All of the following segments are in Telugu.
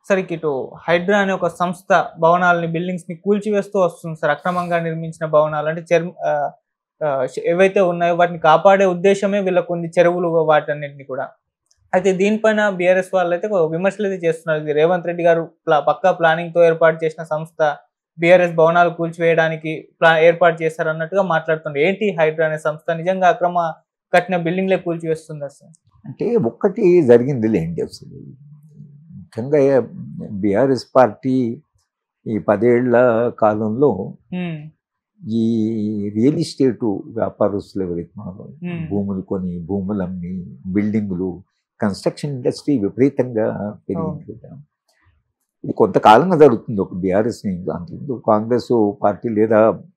సరికి ఇటు హైడ్రా అనే ఒక సంస్థ భవనాలని బిల్డింగ్స్ ని కూల్చివేస్తూ వస్తుంది సార్ అక్రమంగా నిర్మించిన భవనాలు అంటే చెర్ ఆ, ఆ, ఏవైతే ఉన్నాయో వాటిని కాపాడే ఉద్దేశమే వీళ్ళకు ఉంది చెరువులు వాటన్నిటిని కూడా అయితే దీనిపైన బీఆర్ఎస్ వాళ్ళు అయితే ఒక విమర్శలు అయితే చేస్తున్నారు ఇది రేవంత్ రెడ్డి గారు ప్లా- పక్కా ప్లానింగ్ తో ఏర్పాటు చేసిన సంస్థ బీఆర్ఎస్ భవనాలు కూల్చివేయడానికి ప్లా ఏర్పాటు చేశారు అన్నట్టుగా మాట్లాడుతున్నారు ఏంటి హైడ్రా అనే సంస్థ నిజంగా అక్రమ కట్టిన బిల్డింగ్లే కూల్చివేస్తుందా సార్ అంటే ఒక్కటి జరిగింది లేండి అసలు ముఖ్యంగా బీఆర్ఎస్ పార్టీ ఈ పదేళ్ల కాలంలో ఉమ్, ఈ రియల్ ఎస్టేటు వ్యాపారస్తులు ఎవరైతే ఉన్నారో, Hmm. భూములు కొని భూములు అమ్మి బిల్డింగులు కన్స్ట్రక్షన్ ఇండస్ట్రీ విపరీతంగా పెరిగింది కదా ఇది కొంతకాలంగా జరుగుతుంది ఒక బీఆర్ఎస్ అంతకుముందు కాంగ్రెస్ పార్టీ లేదా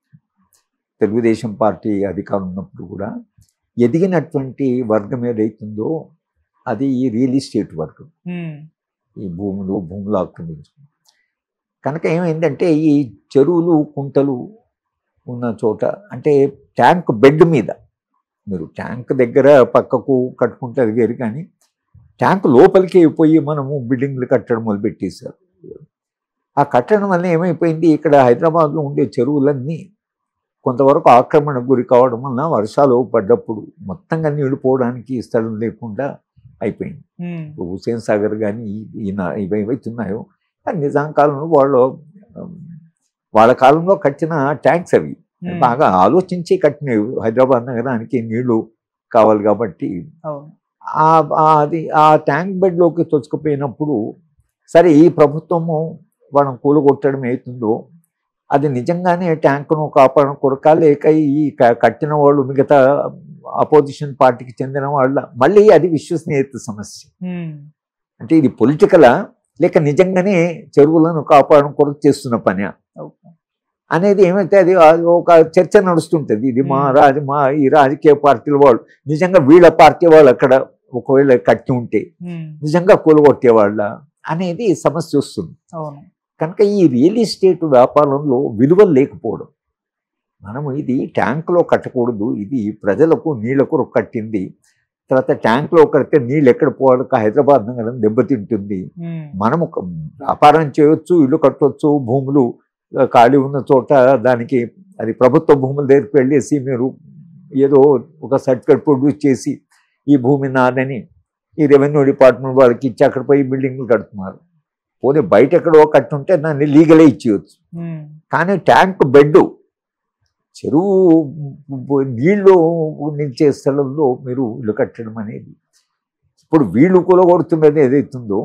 తెలుగుదేశం పార్టీ అధికారం ఉన్నప్పుడు కూడా ఎదిగినటువంటి వర్గం ఏదైతుందో అది ఈ రియల్ ఎస్టేట్ వర్గం ఉమ్, ఈ భూములు భూములు ఆక్రమించుకుని కనుక ఏమైందంటే ఈ చెరువులు కుంటలు ఉన్న చోట అంటే ట్యాంక్ బెడ్ మీద మీరు ట్యాంక్ దగ్గర పక్కకు కట్టుకుంటే అది వేరు కానీ ట్యాంక్ లోపలికి పోయి మనము బిల్డింగ్లు కట్టడం మొదలుపెట్టేశారు ఆ కట్టడం వల్ల ఏమైపోయింది ఇక్కడ హైదరాబాద్లో ఉండే చెరువులన్నీ కొంతవరకు ఆక్రమణకు గురి కావడం వలన వర్షాలు పడ్డప్పుడు మొత్తంగా నీళ్లు పోవడానికి స్థలం లేకుండా అయిపోయింది ఉమ్, ఇప్పుడు హుసేన్ సాగర్ కానీ ఈయన ఇవి ఏవైతే ఉన్నాయో అది నిజాం కాలంలో వాళ్ళు ఉమ్, వాళ్ళ కాలంలో కట్టిన ట్యాంక్స్ అవి ఉమ్, బాగా ఆలోచించి కట్టినవి హైదరాబాద్ నగరానికి నీళ్లు కావాలి కాబట్టి అవును ఆ- ఆ అది ఆ ట్యాంక్ బెడ్లోకి తొచ్చుకుపోయినప్పుడు సరే ఈ ప్రభుత్వము మనం కూలగొట్టడం అవుతుందో అది నిజంగానే ట్యాంకును కాపాడడం కొరక లేక ఈ క- కట్టిన వాళ్ళు మిగతా అపోజిషన్ పార్టీకి చెందిన వాళ్ళ మళ్ళీ అది విశ్వసనీయత సమస్య ఉమ్, అంటే ఇది పొలిటికలా లేక నిజంగానే చెరువులను కాపాడడం కొరకు చేస్తున్న పని ఓకే అనేది ఏమైతే అది అది ఒక చర్చ నడుస్తుంటుంది ఇది మా Hmm. రాజ మా ఈ రాజకీయ పార్టీల వాళ్ళు నిజంగా వీళ్ళ పార్టీ వాళ్ళు అక్కడ ఒకవేళ కట్టి ఉంటే ఉమ్, నిజంగా కూలగొట్టేవాళ్ళ అనేది సమస్య వస్తుంది అవును కనుక ఈ రియల్ ఎస్టేట్ వ్యాపారంలో విలువలు లేకపోవడం మనము ఇది ట్యాంకులో కట్టకూడదు ఇది ప్రజలకు నీళ్ళ కొరకు కట్టింది తర్వాత ట్యాంకులో కడితే నీళ్ళు ఎక్కడ పోవాలి హైదరాబాద్ నగరం దెబ్బతింటుంది ఉమ్, మనము ఒక వ్యాపారం చేయొచ్చు ఇల్లు కట్టవచ్చు భూములు ఆ, ఖాళీ ఉన్న చోట దానికి అది ప్రభుత్వ భూముల దగ్గరికి వెళ్ళేసి మీరు ఏదో ఒక సర్టిఫికేట్ ప్రొడ్యూస్ చేసి ఈ భూమి నాదని ఈ రెవెన్యూ డిపార్ట్మెంట్ వాళ్ళకి ఇచ్చి అక్కడ పోయి బిల్డింగ్లు కడుతున్నారు పోనీ బయట ఎక్కడో కట్టుంటే దాన్ని లీగలే ఇచ్చేయచ్చు ఉమ్, కానీ ట్యాంక్ బెడ్ చెరువు నీళ్ళు నిలిచే స్థలంలో మీరు ఇల్లు కట్టడం అనేది ఇప్పుడు వీళ్ళు కూలగొడుతున్నది ఏదైతుందో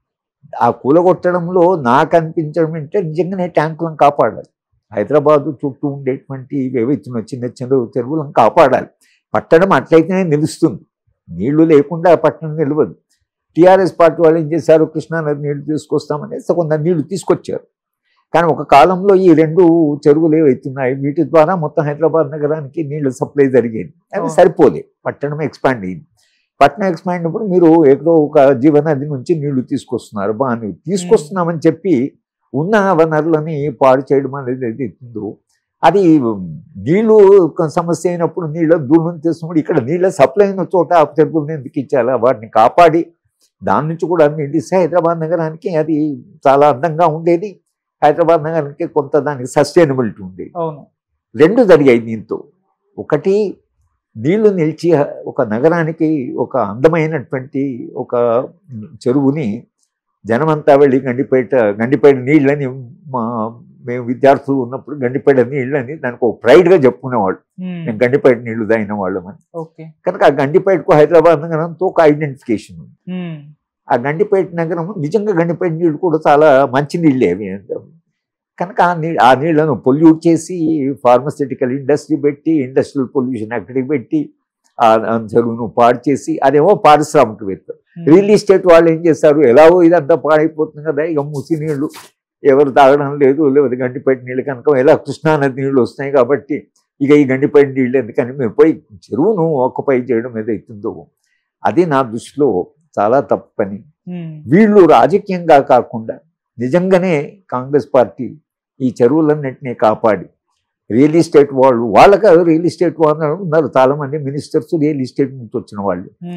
ఆ కూలగొట్టడంలో నాకు అనిపించడం అంటే నిజంగానే ట్యాంకులను కాపాడాలి హైదరాబాదు చుట్టూ ఉండేటువంటి ఏవైతున్నాయో చిన్న చిన్న చెరువులను కాపాడాలి పట్టణం అట్లయితేనే నిలుస్తుంది నీళ్లు లేకుండా పట్టణం నిలవదు టీఆర్ఎస్ పార్టీ వాళ్ళు ఏం చేశారు కృష్ణానది నీళ్లు తీసుకొస్తామనేసి కొంత నీళ్లు తీసుకొచ్చారు కానీ ఒక కాలంలో ఈ రెండు చెరువులు ఏవైతున్నాయి వీటి ద్వారా మొత్తం హైదరాబాద్ నగరానికి నీళ్ల సప్లై జరిగేది అవి Oh. సరిపోలే పట్టణం ఎక్స్పాండ్ అయింది పట్టణం ఎక్స్పాండ్ అయినప్పుడు మీరు ఎక్కడో ఒక జీవనది నుంచి నీళ్లు తీసుకొస్తున్నారు బాగా తీసుకొస్తున్నామని చెప్పి ఉన్న వనరులని పాడు చేయడం అనేది ఏదైతుందో అది నీళ్లు ఒక సమస్య అయినప్పుడు నీళ్ళ దూరం తీసుకున్నప్పుడు ఇక్కడ నీళ్ళ సప్లై అయిన చోట ఆ చెరువులను ఎందుకు ఇచ్చాలా వాటిని కాపాడి దాని నుంచి కూడా నీళ్ళు ఇస్తే హైదరాబాద్ నగరానికి అది చాలా అందంగా ఉండేది హైదరాబాద్ నగరానికి కొంత దానికి సస్టైనబిలిటీ ఉండేది అవును రెండు జరిగాయి దీంతో ఒకటి నీళ్లు నిలిచి ఒక నగరానికి ఒక అందమైనటువంటి ఒక చెరువుని జనమంతా వెళ్ళి గండిపేట గండిపేట నీళ్ళని మా మేము విద్యార్థులు ఉన్నప్పుడు గండిపేట నీళ్ళని దానికి ఒక ప్రైడ్గా చెప్పుకునేవాళ్ళు ఉమ్, మేము గండిపేట నీళ్లు తాగిన వాళ్ళమని ఓకే కనుక ఆ గండిపేటకు హైదరాబాద్ నగరంతో ఒక ఐడెంటిఫికేషన్ ఉంది ఉమ్, ఆ గండిపేట నగరం నిజంగా గండిపేట నీళ్ళు కూడా చాలా మంచి నీళ్ళే అవి కనుక ఆ నీ ఆ నీళ్లను పొల్యూట్ చేసి ఫార్మస్యూటికల్ ఇండస్ట్రీ పెట్టి ఇండస్ట్రియల్ పొల్యూషన్ అక్కడికి పెట్టి ఆ ఆ చెరువును పాడు చేసి అదేమో పారిశ్రామికవేత్త ఉమ్, రియల్ ఎస్టేట్ వాళ్ళు ఏం చేస్తారు ఎలాగో ఇదంతా పాడైపోతుంది కదా ఇక మూసి నీళ్లు ఎవరు తాగడం లేదు లేకపోతే గండిపేట నీళ్ళు కనుక ఎలా కృష్ణానది నీళ్ళు వస్తున్నాయి కాబట్టి ఇక ఈ గండిపేట నీళ్ళు ఎందుకని మేము పోయి చెరువును ఆక్యుపై చేయడం ఏదైతుందో అది నా దృష్టిలో చాలా తప్పు పని ఉమ్, వీళ్ళు రాజకీయంగా కాకుండా నిజంగానే కాంగ్రెస్ పార్టీ ఈ చెరువులన్నింటినీ కాపాడి రియల్ ఎస్టేట్ వాళ్ళు వాళ్ళకి రియల్ ఎస్టేట్ వాళ్ళు ఉన్నారు చాలా మంది మినిస్టర్స్ రియల్ ఎస్టేట్ నుంచి వచ్చిన వాళ్ళు ఉమ్,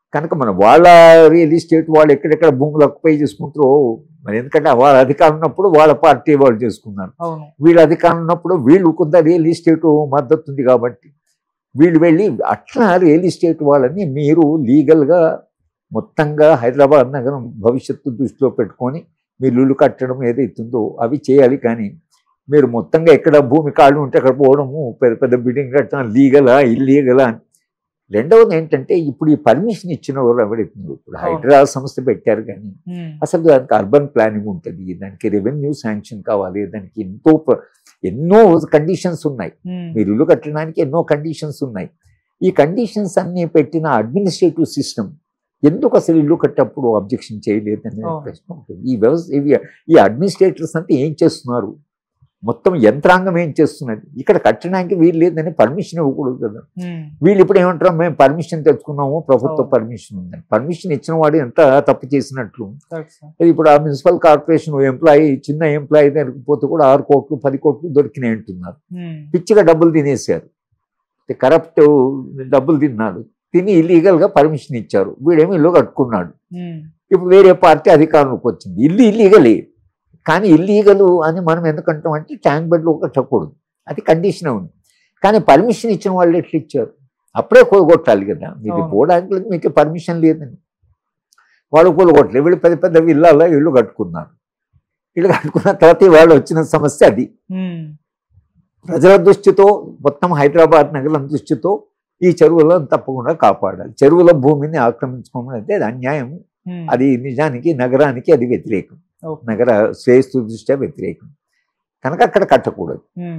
కనుక మన వాళ్ళ రియల్ ఎస్టేట్ వాళ్ళు ఎక్కడెక్కడ భూములు అక్యుపై చేసుకుంటారో మరి ఎందుకంటే వాళ్ళ అధికారం ఉన్నప్పుడు వాళ్ళ పార్టీ వాళ్ళు చేసుకున్నారు అవును వీళ్ళ అధికారం ఉన్నప్పుడు వీళ్ళు కొంత రియల్ ఎస్టేట్ మద్దతు ఉంది కాబట్టి వీళ్ళు వెళ్ళి అట్లా రియల్ ఎస్టేట్ వాళ్ళని మీరు లీగల్గా మొత్తంగా హైదరాబాద్ నగరం భవిష్యత్తు దృష్టిలో పెట్టుకొని మీరు ఇల్లు కట్టడం ఏదైతుందో అవి చేయాలి కానీ మీరు మొత్తంగా ఎక్కడ భూమి ఖాళీ ఉంటే అక్కడ పోవడము పెద్ద పెద్ద బిల్డింగ్ కట్టడం లీగలా ఇల్లీగలా అని రెండవది ఏంటంటే ఇప్పుడు ఈ పర్మిషన్ ఇచ్చిన వాళ్ళు ఎవరైతుందో ఇప్పుడు హైడ్రా సంస్థ పెట్టారు కానీ ఉమ్, అసలు దానికి అర్బన్ ప్లానింగ్ ఉంటుంది దానికి రెవెన్యూ శాంక్షన్ కావాలి దానికి ఎంతో ప్ర- ఎన్నో కండిషన్స్ ఉన్నాయి ఉమ్, మీరు ఇల్లు కట్టడానికి ఎన్నో కండిషన్స్ ఉన్నాయి ఈ కండిషన్స్ అన్ని పెట్టిన అడ్మినిస్ట్రేటివ్ సిస్టమ్ ఎందుకు అసలు ఇల్లు కట్టప్పుడు అబ్జెక్షన్ చేయలేదనే అవును. ప్రశ్న ఉంటుంది ఈ వ్యవస్థ ఇవి- ఈ అడ్మినిస్ట్రేటర్స్ అంతా ఏం చేస్తున్నారు మొత్తం యంత్రాంగం ఏం చేస్తున్నది ఇక్కడ కట్టడానికి వీలు లేదని పర్మిషన్ ఇవ్వకూడదు కదా ఉమ్, వీళ్ళు ఇప్పుడు ఏమంటారు మేము పర్మిషన్ తెచ్చుకున్నాము ప్రభుత్వ అవును. పర్మిషన్ ఉందని పర్మిషన్ ఇచ్చిన వాడు ఎంత తప్పు చేసినట్లు కరెక్ట్ సార్. ఇది ఇప్పుడు ఆ మున్సిపల్ కార్పొరేషన్ ఎంప్లాయీ చిన్న ఎంప్లాయీ దగ్గరికి పోతే కూడా ఆరు కోట్లు పది కోట్లు దొరికినాయి అంటున్నారు ఉమ్, పిచ్చిగా డబ్బులు తినేశారు కరప్ట్ డబ్బులు తిన్నాడు తిని ఇల్లీగల్గా పర్మిషన్ ఇచ్చారు వీడేమో ఇల్లు కట్టుకున్నాడు ఉమ్, ఇప్పుడు వేరే పార్టీ అధికారంలోకి వచ్చింది ఇల్లు ఇల్లీగలే కానీ ఇల్లీగలు అని మనం ఎందుకంటాం అంటే ట్యాంక్ బెడ్లో కట్టకూడదు అది కండిషన్ ఉంది కానీ పర్మిషన్ ఇచ్చిన వాళ్ళు ఎట్లా ఇచ్చారు అప్పుడే కూలగొట్టాలి కదా మీరు అవును. పోవడానికి మీకు పర్మిషన్ లేదని వాళ్ళు కూలగొట్టలేదు వీళ్ళు పెద్ద పెద్ద ఇళ్ళల్లో ఇల్లు కట్టుకున్నారు ఇల్లు కట్టుకున్న తర్వాత వాళ్ళు వచ్చిన సమస్య అది ఉమ్, ప్రజల దృష్టితో మొత్తం హైదరాబాద్ నగరం దృష్టితో ఈ చెరువులను తప్పకుండా కాపాడాలి చెరువుల భూమిని ఆక్రమించుకోవడం అంటే అది అన్యాయం ఉమ్, అది నిజానికి నగరానికి అది వ్యతిరేకం ఓకే. నగర శ్రేయస్సు దృష్ట్యా వ్యతిరేకం కనుక అక్కడ కట్టకూడదు ఉమ్,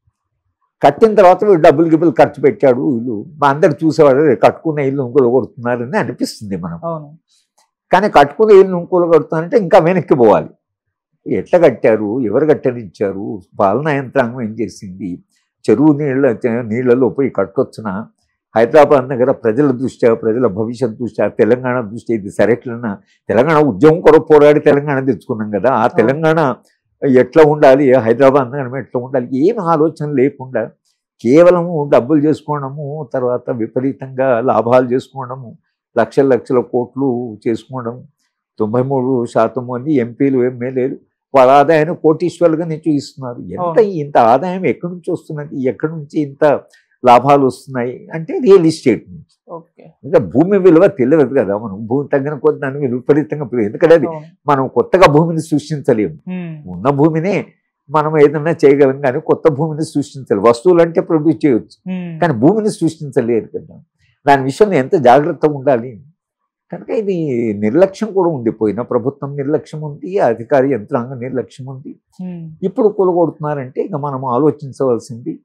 కట్టిన తర్వాత వీడు డబ్బులు గిబ్బులు ఖర్చు పెట్టాడు ఇల్లు మా అందరు చూసేవాడు "రే, కట్టుకున్న ఇల్లు ఇంకోలు కొడుతున్నారని అనిపిస్తుంది మనం అవును కానీ కట్టుకున్న ఇల్లు ఇంకోలు కొడుతున్నారంటే ఇంకా వెనక్కి పోవాలి ఎట్లా కట్టారు ఎవరు కట్టనిచ్చారు పాలనా యంత్రాంగం ఏం చేసింది చెరువు నీళ్ళ నీళ్ళలో పోయి కట్టొచ్చున హైదరాబాద్ నగర ప్రజల దృష్ట్యా ప్రజల భవిష్యత్ దృష్ట్యా తెలంగాణ దృష్ట్యా ఇది సరెట్లన్నా తెలంగాణ ఉద్యమం కొరకు పోరాడి తెలంగాణ తెచ్చుకున్నాం కదా ఆ తెలంగాణ ఎట్లా ఉండాలి హైదరాబాద్ నగరం ఎట్లా ఉండాలి ఏం ఆలోచన లేకుండా కేవలము డబ్బులు చేసుకోవడము తర్వాత విపరీతంగా లాభాలు చేసుకోవడము లక్షల లక్షల కోట్లు చేసుకోవడం తొంభై మూడు శాతం మంది ఎంపీలు ఎమ్మెల్యేలు వాళ్ళ ఆదాయాన్ని కోటీశ్వర్లుగానే చూపిస్తున్నారు ఎంత అవును. ఇంత ఆదాయం ఎక్కడి నుంచి వస్తున్నది ఎక్కడి నుంచి ఇంత లాభాలు వస్తున్నాయి అంటే రియల్ ఎస్టేట్ నుంచి ఓకే ఇంకా భూమి విలువ తెలియదు కదా మనం భూమి తగ్గిన కొద్ది దాని విలువ విపరీతంగా పెరిగింది ఎందుకంటే అది అవును మనం కొత్తగా భూమిని సృష్టించలేము ఉమ్, ఉన్న భూమినే మనం ఏదైనా చేయగలం కానీ కొత్త భూమిని సృష్టించాలి వస్తువులు అంటే ప్రొడ్యూస్ చేయవచ్చు ఉమ్, కానీ భూమిని సృష్టించలేరు కదా దాని విషయంలో ఎంత జాగ్రత్తగా ఉండాలి కనుక ఇది నిర్లక్ష్యం కూడా ఉంది పోయిన ప్రభుత్వం నిర్లక్ష్యం ఉంది అధికారి యంత్రాంగం నిర్లక్ష్యం ఉంది ఉమ్, ఇప్పుడు కూలగొడుతున్నారంటే ఇక మనం ఆలోచించవలసింది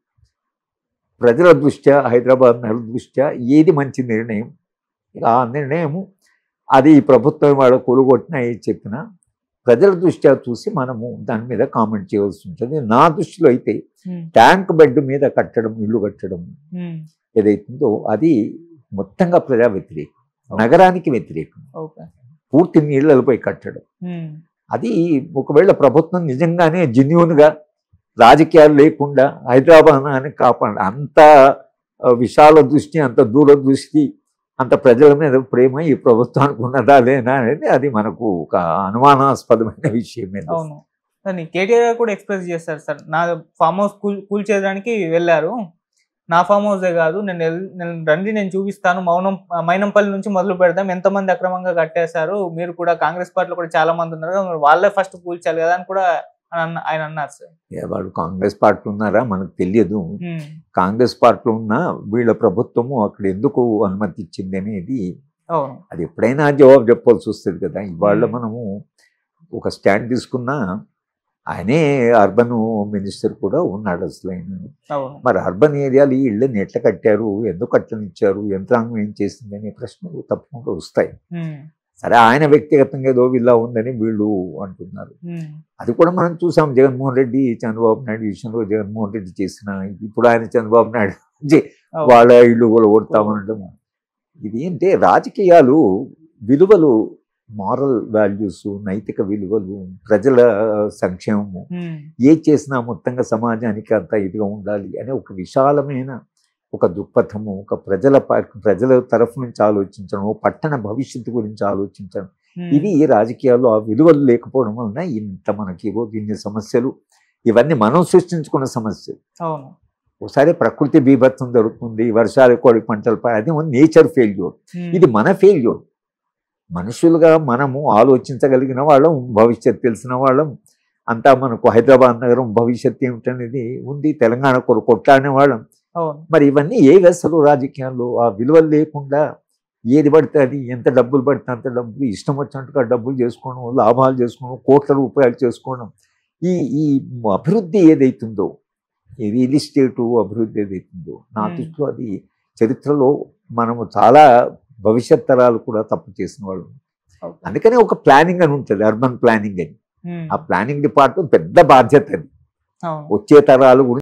ప్రజల దృష్ట్యా హైదరాబాద్ నగర దృష్ట్యా ఏది మంచి నిర్ణయం ఇక ఆ నిర్ణయము అది ఈ ప్రభుత్వం వాళ్ళ కూలగొట్టిన ఏది చెప్పినా ప్రజల దృష్ట్యా చూసి మనము దాని మీద కామెంట్ చేయవలసి ఉంటుంది నా దృష్టిలో అయితే ఉమ్, ట్యాంక్ బెడ్ మీద కట్టడం ఇల్లు కట్టడం ఉమ్, ఏదైతుందో అది మొత్తంగా ప్రజా వ్యతిరేకం నగరానికి వ్యతిరేకం ఓకే పూర్తి నీళ్ళపై కట్టడం ఉమ్, అది ఒకవేళ ప్రభుత్వం నిజంగానే జెన్యున్గా రాజకీయాలు లేకుండా హైదరాబాద్ అని కాపాడ అంత ఆ, విశాల దృష్టి అంత దూర దృష్టి అంత ప్రజల మీద ప్రేమ ఈ ప్రభుత్వానికి ఉన్నదా లేనా అనేది అది మనకు ఒక అనుమానాస్పదమైన విషయమే అవును కానీ కేటీఆర్ గారు కూడా ఎక్స్ప్రెస్ చేస్తారు సార్ నా ఫామ్ హౌస్ కూల్ కూల్చేయడానికి వెళ్ళారు నా ఫామ్ హౌసే కాదు నేను ఎల్- నేను రండి నేను చూపిస్తాను మౌనం మైనంపల్లి నుంచి మొదలు పెడదాం ఎంతమంది అక్రమంగా కట్టేశారు మీరు కూడా కాంగ్రెస్ పార్టీలో కూడా చాలా మంది ఉన్నారు కదా, మరి వాళ్ళే ఫస్ట్ కూల్చాలి కదా అని కూడా ఆయన అన్న- ఆయన అన్నారు సార్ ఏ, వాళ్ళు కాంగ్రెస్ పార్టీ ఉన్నారా మనకు తెలియదు ఉమ్, కాంగ్రెస్ పార్టీలో ఉన్న వీళ్ళ ప్రభుత్వము అక్కడ ఎందుకు అనుమతి ఇచ్చింది అనేది అవును అది ఎప్పుడైనా జవాబు చెప్పాల్సి వస్తుంది కదా ఇవాళ Hmm. మనము ఒక స్టాండ్ తీసుకున్నా ఆయనే అర్బన్ మినిస్టర్ కూడా ఉన్నాడు అసలు ఆయన అవును మరి అర్బన్ ఏరియాలు ఈ ఇళ్ళని ఎట్లా కట్టారు ఎందుకు కట్టనిచ్చారు యంత్రాంగం ఏం చేసింది అనే ప్రశ్నలు తప్పకుండా వస్తాయి ఉమ్, సరే ఆయన వ్యక్తిగతంగా ఏదో ఇలా ఉందని వీళ్ళు అంటున్నారు ఉమ్, అది కూడా మనం చూసాం జగన్మోహన్ రెడ్డి చంద్రబాబు నాయుడు విషయంలో జగన్మోహన్ రెడ్డి చేసిన ఇప్పుడు ఆయన చంద్రబాబు నాయుడు చే- అవును. వాళ్ళ ఇల్లు కూడా కొడతామనడం ఇది ఏంటి రాజకీయాలు విలువలు మారల్ వాల్యూస్ నైతిక విలువలు ప్రజల సంక్షేమము ఉమ్, ఏ చేసినా మొత్తంగా సమాజానికి అంత ఇదిగా ఉండాలి అనే ఒక విశాలమైన ఒక దృక్పథము ఒక ప్రజల ప- ప్రజల తరఫు నుంచి ఆలోచించడం పట్టణ భవిష్యత్తు గురించి ఆలోచించడం ఉమ్, ఇవి రాజకీయాల్లో ఆ విలువలు లేకపోవడం వలన ఇంత మనకి ఈరోజు ఇన్ని సమస్యలు ఇవన్నీ మనం సృష్టించుకున్న సమస్యలు అవును ఒకసారి ప్రకృతి బీభత్సం జరుగుతుంది వర్షాలు కోడి పంటలు ప- అది నేచర్ ఫెయిల్యూర్ ఉమ్, ఇది మన ఫెయిల్యూర్ మనుషులుగా మనము ఆలోచించగలిగిన వాళ్ళం భవిష్యత్ తెలిసిన వాళ్ళం అంతా మనకు హైదరాబాద్ నగరం భవిష్యత్ ఏమిటనేది ఉంది తెలంగాణ కొరకు కొట్లాడిన వాళ్ళం అవును మరి ఇవన్నీ ఏ అసలు రాజకీయాల్లో ఆ విలువలు లేకుండా ఏది పడితే అది ఎంత డబ్బులు పడితే అంత డబ్బులు ఇష్టం వచ్చినట్టుగా డబ్బులు చేసుకోవడం లాభాలు చేసుకోవడం కోట్ల రూపాయలు చేసుకోవడం ఈ ఈ అభివృద్ధి ఏదైతుందో ఈ రియల్ ఎస్టేటు అభివృద్ధి ఏదైతుందో నా Hmm. దృష్టిలో అది చరిత్రలో మనము చాలా భవిష్యత్ తరాలు కూడా తప్పు చేసిన వాళ్ళు ఓకే. అందుకనే ఒక ప్లానింగ్ అని ఉంటుంది అర్బన్ ప్లానింగ్ అని ఉమ్, ఆ ప్లానింగ్ డిపార్ట్మెంట్ పెద్ద బాధ్యత అది అవును వచ్చే తరాలు గురించి